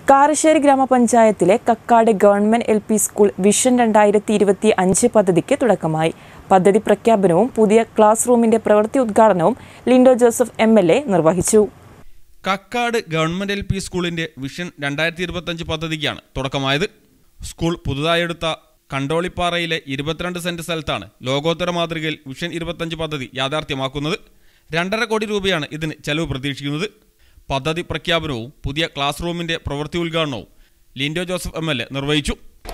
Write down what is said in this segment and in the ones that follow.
കാരശ്ശേരി ഗ്രാമപഞ്ചായത്തിലെ Kakkad government L P school vision രണ്ടായിരത്തി ഇരുപത്തി അഞ്ച് പദ്ധതിക്ക് തുടക്കമായി പദ്ധതി പ്രഖ്യാപനവും പുതിയ ക്ലാസ് റൂമിന്റെ പ്രവൃത്തി ഉദ്ഘാടനവും Linto Joseph M L A നിർവഹിച്ചു കക്കാട് ഗവൺമെന്റ് എൽ പി സ്കൂളിന്റെ വിഷൻ രണ്ടായിരത്തി ഇരുപത്തഞ്ച് പദ്ധതിക്കാണ് തുടക്കമായത് സ്കൂൾ പുതുതായെടുത്ത കണ്ടോളിപ്പാറയിലെ ഇരുപത്തിരണ്ട് സെന്റ് സ്ഥലത്താണ് ലോകോത്തര മാതൃകയിൽ വിഷൻ ഇരുപത്തഞ്ച് പദ്ധതി യാഥാർത്ഥ്യമാക്കുന്നത് രണ്ടര കോടി രൂപയാണ് ഇതിന് ചെലവ് പ്രതീക്ഷിക്കുന്നത് പദ്ധതി പ്രഖ്യാപനവും പുതിയ ക്ലാസ് റൂമിന്റെ പ്രവൃത്തി ഉദ്ഘാടനവും Linto Joseph M L A നിർവഹിച്ചു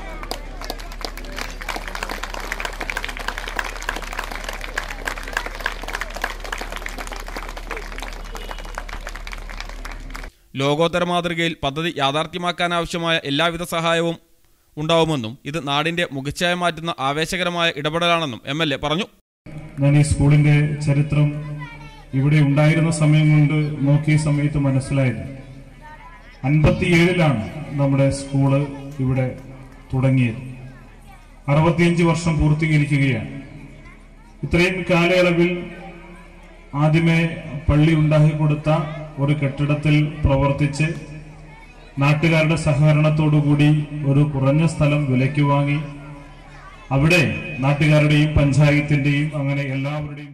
ലോകോത്തര മാതൃകയിൽ പദ്ധതി യാഥാർത്ഥ്യമാക്കാനാവശ്യമായ എല്ലാവിധ സഹായവും ഉണ്ടാവുമെന്നും ഇത് നാടിന്റെ മുഖച്ഛായ മാറ്റുന്ന ആവേശകരമായ ഇടപെടലാണെന്നും എം എൽ എ പറഞ്ഞു ഞാൻ ഈ സ്കൂളിന്റെ ചരിത്രം ഇവിടെ ഉണ്ടായിരുന്ന സമയം കൊണ്ട് നോക്കിയ സമയത്ത് മനസ്സിലായത് അൻപത്തിയേഴിലാണ് നമ്മുടെ സ്കൂള് ഇവിടെ തുടങ്ങിയത് അറുപത്തിയഞ്ച് വർഷം പൂർത്തീകരിക്കുകയാണ് ഇത്രയും കാലയളവിൽ ആദ്യമേ പള്ളി ഉണ്ടാക്കി കൊടുത്ത ഒരു കെട്ടിടത്തിൽ പ്രവർത്തിച്ച് നാട്ടുകാരുടെ സഹകരണത്തോടുകൂടി ഒരു കുറഞ്ഞ സ്ഥലം വിലയ്ക്ക് വാങ്ങി അവിടെ നാട്ടുകാരുടെയും പഞ്ചായത്തിന്റെയും അങ്ങനെ എല്ലാവരുടെയും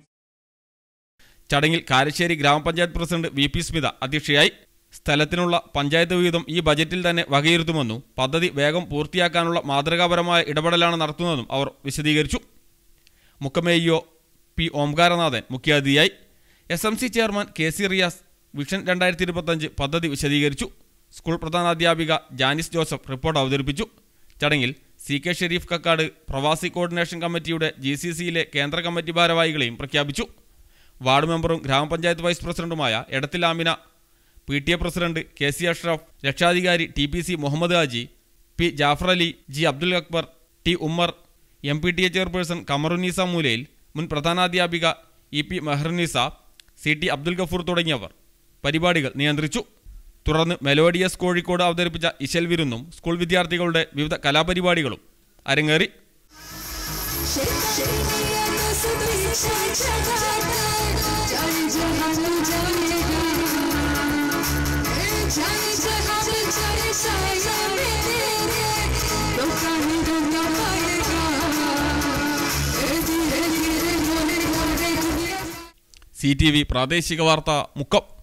ചടങ്ങിൽ കാരശ്ശേരി ഗ്രാമപഞ്ചായത്ത് പ്രസിഡന്റ് വി പി സ്മിത അധ്യക്ഷയായി സ്ഥലത്തിനുള്ള പഞ്ചായത്ത് വിഹിതം ഈ ബജറ്റിൽ തന്നെ വകയിരുത്തുമെന്നും പദ്ധതി വേഗം പൂർത്തിയാക്കാനുള്ള മാതൃകാപരമായ ഇടപെടലാണ് നടത്തുന്നതെന്നും അവർ വിശദീകരിച്ചു മുഖമേയ്യോ പി ഓംകാരനാഥൻ മുഖ്യാതിഥിയായി S M C chairman K C Riyas vision രണ്ടായിരത്തി ഇരുപത്തഞ്ച് പദ്ധതി വിശദീകരിച്ചു സ്കൂൾ പ്രധാനാധ്യാപിക ജാനിസ് ജോസഫ് റിപ്പോർട്ട് അവതരിപ്പിച്ചു ചടങ്ങിൽ സി കെ ഷെരീഫ് കക്കാട് പ്രവാസി കോർഡിനേഷൻ കമ്മിറ്റിയുടെ ജി സി സിയിലെ കേന്ദ്ര കമ്മിറ്റി ഭാരവാഹികളെയും പ്രഖ്യാപിച്ചു വാർഡ് മെമ്പറും ഗ്രാമപഞ്ചായത്ത് വൈസ് പ്രസിഡന്റുമായ Edathil Amina P T A president K C Ashraf രക്ഷാധികാരി T P C Muhammad Haji P Jafar Ali G Abdul Akbar T Ummer M P T A chairperson Kamarunneesa Moolayil മുൻ പ്രധാനാധ്യാപിക E P Meharunneesa C T Abdul Gafoor തുടങ്ങിയവർ പരിപാടികൾ നിയന്ത്രിച്ചു തുടർന്ന് മെലോഡിയസ് കോഴിക്കോട് അവതരിപ്പിച്ച ഇശൽ വിരുന്നും സ്കൂൾ വിദ്യാർത്ഥികളുടെ വിവിധ കലാപരിപാടികളും അരങ്ങേറി സി ടി വി പ്രാദേശിക വാർത്ത മുക്കം